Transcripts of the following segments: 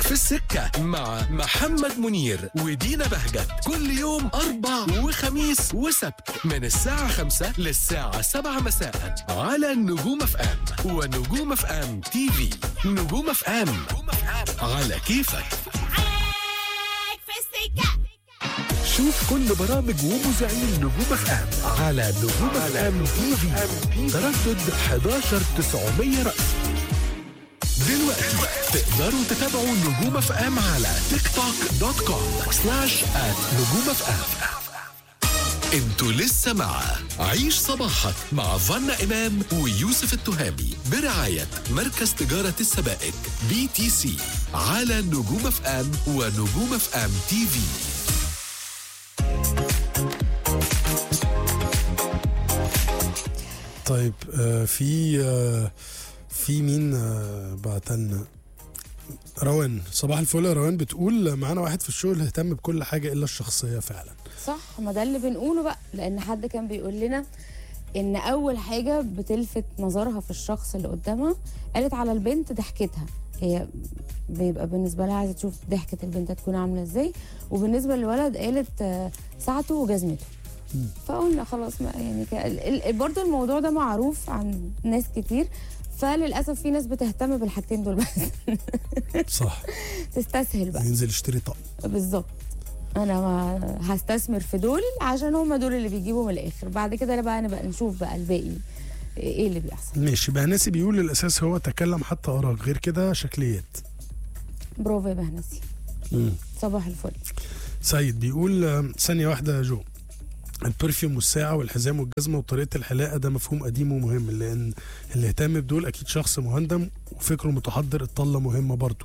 في السكة مع محمد منير ودينا بهجت كل يوم أربع وخميس وسبت من الساعة خمسة للساعة سبعة مساء على نجوم اف ام ونجوم اف ام تي في نجوم اف ام على كيفك معاك في السكة شوف كل برامج ومذيعين نجوم اف ام على نجوم اف ام تي في تردد 11 900 رأس دلوقتي تقدروا تتابعوا نجوم اف ام على تيك توك دوت كوم سلاش ات نجوم اف ام انتوا لسه مع عيش صباحك مع فنا امام ويوسف التهامي برعايه مركز تجاره السبائك بي تي سي على نجوم اف ام ونجوم اف ام تي في طيب آه في آه في مين آه بعتلنا روان صباح الفل يا روان بتقول معانا واحد في الشغل اهتم بكل حاجه الا الشخصيه فعلا صح ما ده اللي بنقوله بقى لان حد كان بيقول لنا ان اول حاجه بتلفت نظرها في الشخص اللي قدامها قالت على البنت ضحكتها هي بيبقى بالنسبه لها عايزه تشوف ضحكه البنت هتكون عامله ازاي وبالنسبه للولد قالت آه، ساعته وجزمته فقلنا خلاص ما يعني ك- ال- ال- برضو الموضوع ده معروف عن ناس كتير فللاسف في ناس بتهتم بالحاجتين دول بس صح تستسهل بقى ينزل يشتري طقم بالظبط انا ما هستثمر في دول عشان هم دول اللي بيجيبوا من الاخر بعد كده بقى نبقى نشوف بقى الباقي ايه اللي بيحصل ماشي بهنسي بيقول الاساس هو تكلم حتى اراك غير كده شكليات برافو يا بهنسي مم. صباح الفل سيد بيقول آه، ثانيه واحده يا جو البرفيوم والساعة والحزام والجزمة وطريقة الحلاقة ده مفهوم قديم ومهم لأن اللي اهتم بدول أكيد شخص مهندم وفكره متحضر الطلة مهمة برضه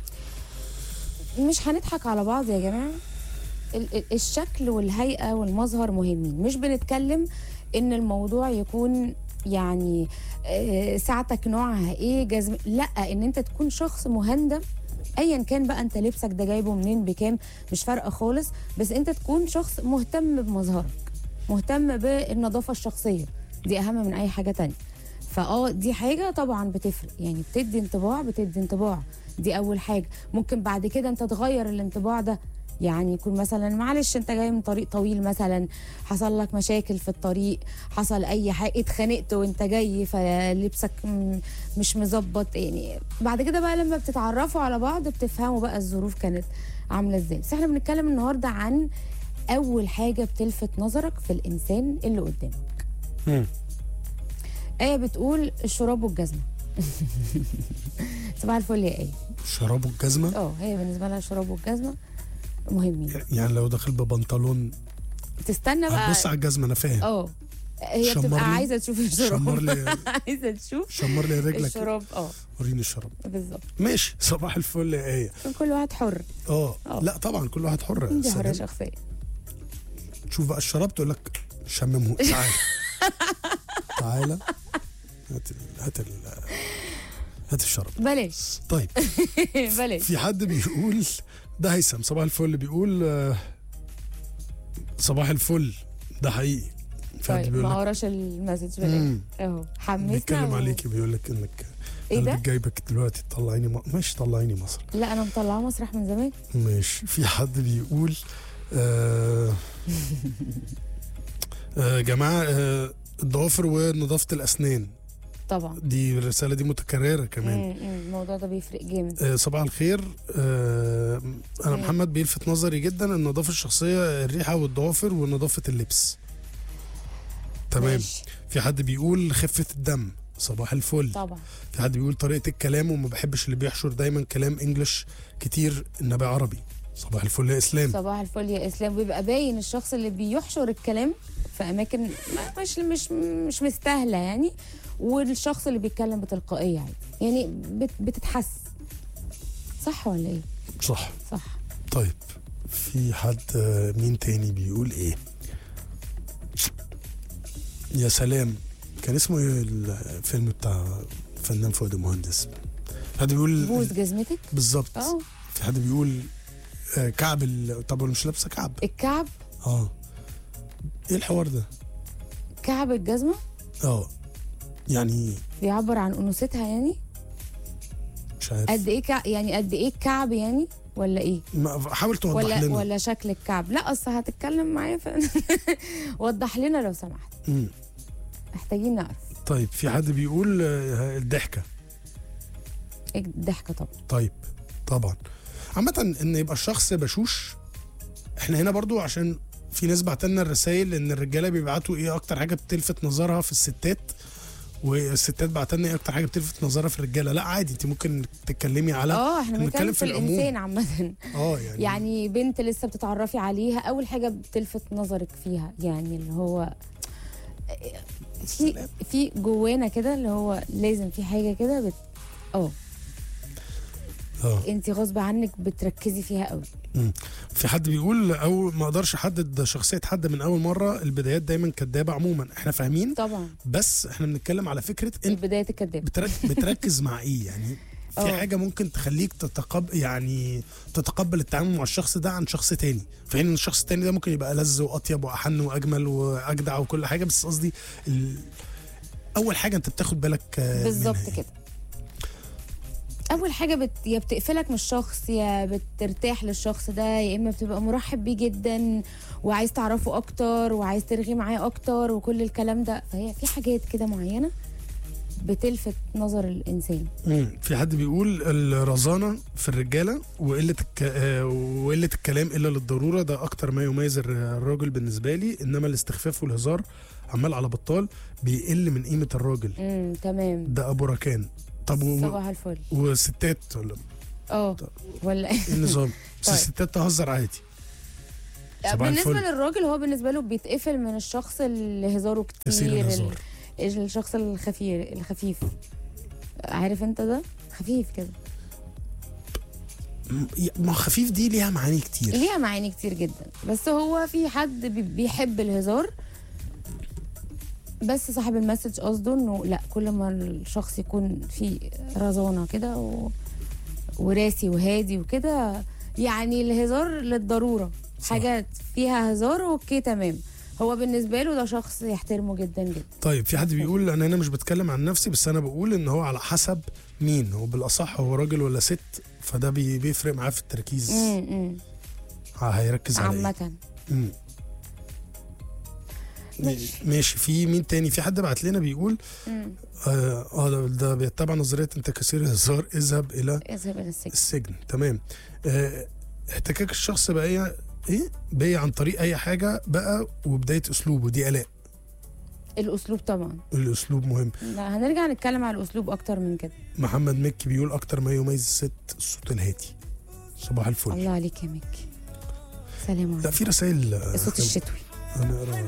مش هنضحك على بعض يا جماعه ال- ال- الشكل والهيئه والمظهر مهمين مش بنتكلم ان الموضوع يكون يعني آه، ساعتك نوعها ايه جزم لا ان انت تكون شخص مهندم ايا كان بقى انت لبسك ده جايبه منين بكام مش فارقه خالص بس انت تكون شخص مهتم بمظهرك مهتم بالنظافه الشخصيه دي اهم من اي حاجه تانية فاه دي حاجه طبعا بتفرق يعني بتدي انطباع بتدي انطباع دي اول حاجه ممكن بعد كده انت تغير الانطباع ده يعني يكون مثلا معلش انت جاي من طريق طويل مثلا حصل لك مشاكل في الطريق حصل اي حاجه اتخانقت وانت جاي فلبسك م- مش مظبط يعني بعد كده بقى لما بتتعرفوا على بعض بتفهموا بقى الظروف كانت عامله ازاي بس احنا بنتكلم النهارده عن اول حاجه بتلفت نظرك في الانسان اللي قدامك مم. آية بتقول الشراب والجزمة صباح الفل يا آية شراب والجزمة اه هي بالنسبة لها الشراب والجزمة مهمين يعني لو داخل ببنطلون تستنى بقى هتبص على الجزمة أنا فاهم اه هي شمر بتبقى لي- عايزة تشوف شمر الشراب لي عايزة تشوف شمر لي رجلك الشراب اه وريني الشراب بالظبط ماشي صباح الفل يا ايه كل واحد حر اه آه. لا طبعا كل واحد حر يا دي حرية سلام. شخصية تشوف بقى الشراب تقول لك شممه تعالى تعالى هات ال... هات ال... هات الشراب بلاش طيب بلاش في حد بيقول ده هيثم صباح الفل بيقول آه، صباح الفل ده حقيقي في حد طيب بيقول ما لك قراش المسج في الآخر. مم. اهو حمسنا بيتكلم و- عليكي بيقول لك انك ايه ده؟ قلبك جايبك دلوقتي طلعيني م... ماشي طلعيني مصر لا انا مطلعاه مسرح من زمان ماشي في حد بيقول آه آه جماعة آه الضوافر ونظافة الأسنان طبعا دي الرسالة دي متكررة كمان مم، مم، الموضوع ده بيفرق جامد آه صباح الخير آه أنا مم. محمد بيلفت نظري جدا النظافة الشخصية الريحة والضوافر ونظافة اللبس تمام ماشي. في حد بيقول خفة الدم صباح الفل طبعا في حد بيقول طريقة الكلام وما بحبش اللي بيحشر دايما كلام انجلش كتير النبي عربي صباح الفل يا اسلام صباح الفل يا اسلام بيبقى باين الشخص اللي بيحشر الكلام في اماكن ما- مش مش مش مستاهله يعني والشخص اللي بيتكلم بتلقائيه عادي يعني بت بتتحس صح ولا ايه صح صح طيب في حد آه، مين تاني بيقول ايه يا سلام كان اسمه ايه الفيلم بتاع فنان فؤاد المهندس حد بيقول بوز جزمتك بالظبط اه في حد بيقول آه، كعب ال... طب أنا مش لابسه كعب الكعب اه ايه الحوار ده كعب الجزمه اه يعني بيعبر عن انوثتها يعني مش مش عارف قد ايه كع... يعني قد ايه الكعب يعني ولا ايه ما- حاول توضح ولا لنا ولا شكل الكعب لا اصل هتتكلم معايا ف... وضح لنا لو سمحت مم. محتاجين نعرف طيب في حد بيقول آه، الضحكه إيه الضحكه طبعا طيب طبعا عامة ان يبقى الشخص بشوش احنا هنا برضو عشان في ناس بعتلنا الرسائل ان الرجاله بيبعتوا ايه اكتر حاجه بتلفت نظرها في الستات والستات بعتلنا ايه اكتر حاجه بتلفت نظرها في الرجاله لا عادي انت ممكن تتكلمي على اه احنا بنتكلم في العموم. الانسان عامه اه يعني, يعني بنت لسه بتتعرفي عليها اول حاجه بتلفت نظرك فيها يعني اللي هو في في جوانا كده اللي هو لازم في حاجه كده بت اه اه انت غصب عنك بتركزي فيها قوي مم. في حد بيقول او ما اقدرش احدد شخصيه حد من اول مره البدايات دايما كدابه عموما احنا فاهمين طبعا بس احنا بنتكلم على فكره انت بدايه الكداب بترك- بتركز مع ايه يعني في اه. حاجه ممكن تخليك تتقبل يعني تتقبل التعامل مع الشخص ده عن شخص تاني في حين ان الشخص التاني ده ممكن يبقى ألذ واطيب واحن واجمل واجدع وكل حاجه بس قصدي ال... اول حاجه انت بتاخد بالك آه، بالظبط منها. كده اول حاجه بت... يا بتقفلك من الشخص يا بترتاح للشخص ده يا اما بتبقى مرحب بيه جدا وعايز تعرفه اكتر وعايز ترغي معاه اكتر وكل الكلام ده فهي في حاجات كده معينه بتلفت نظر الانسان مم. في حد بيقول الرزانه في الرجاله وقله الك... آه، وقله الكلام الا للضروره ده اكتر ما يميز الر- الراجل بالنسبه لي انما الاستخفاف والهزار عمال على بطال بيقل من قيمه الراجل امم تمام ده ابو ركان طب و... صباح الفل وستات ولا اه ولا ايه النظام؟ بس طيب. الستات تهزر عادي صباح بالنسبه الفل. للراجل هو بالنسبه له بيتقفل من الشخص اللي هزاره كثير كتير الهزار ال- الشخص الخفير الخفيف عارف انت ده خفيف كده م- ما هو خفيف دي ليها معاني كتير ليها معاني كتير جدا بس هو في حد بي- بيحب الهزار بس صاحب المسج قصده انه لا كل ما الشخص يكون فيه رزانه كده و... وراسي وهادي وكده يعني الهزار للضروره صح. حاجات فيها هزار اوكي تمام هو بالنسبه له ده شخص يحترمه جدا جدا طيب في حد بيقول انا هنا مش بتكلم عن نفسي بس انا بقول ان هو على حسب مين هو بالاصح هو راجل ولا ست فده بي- بيفرق معاه في التركيز امم ه- هيركز على ايه عامه مم. ماشي. ماشي في مين تاني في حد بعت لنا بيقول مم. اه آه، ده- ده بيتبع نظريه انت كثير الهزار اذهب الى اذهب الى السجن السجن تمام آه، احتكاك الشخص بقى ايه ايه بقى عن طريق اي حاجه بقى وبدايه اسلوبه دي الاء الاسلوب طبعا الاسلوب مهم لا هنرجع نتكلم على الاسلوب اكتر من كده محمد مكي بيقول اكتر ما يميز الست الصوت الهادي صباح الفل الله عليك يا مكي سلام لا عليكم في رسائل الصوت الشتوي هنقرا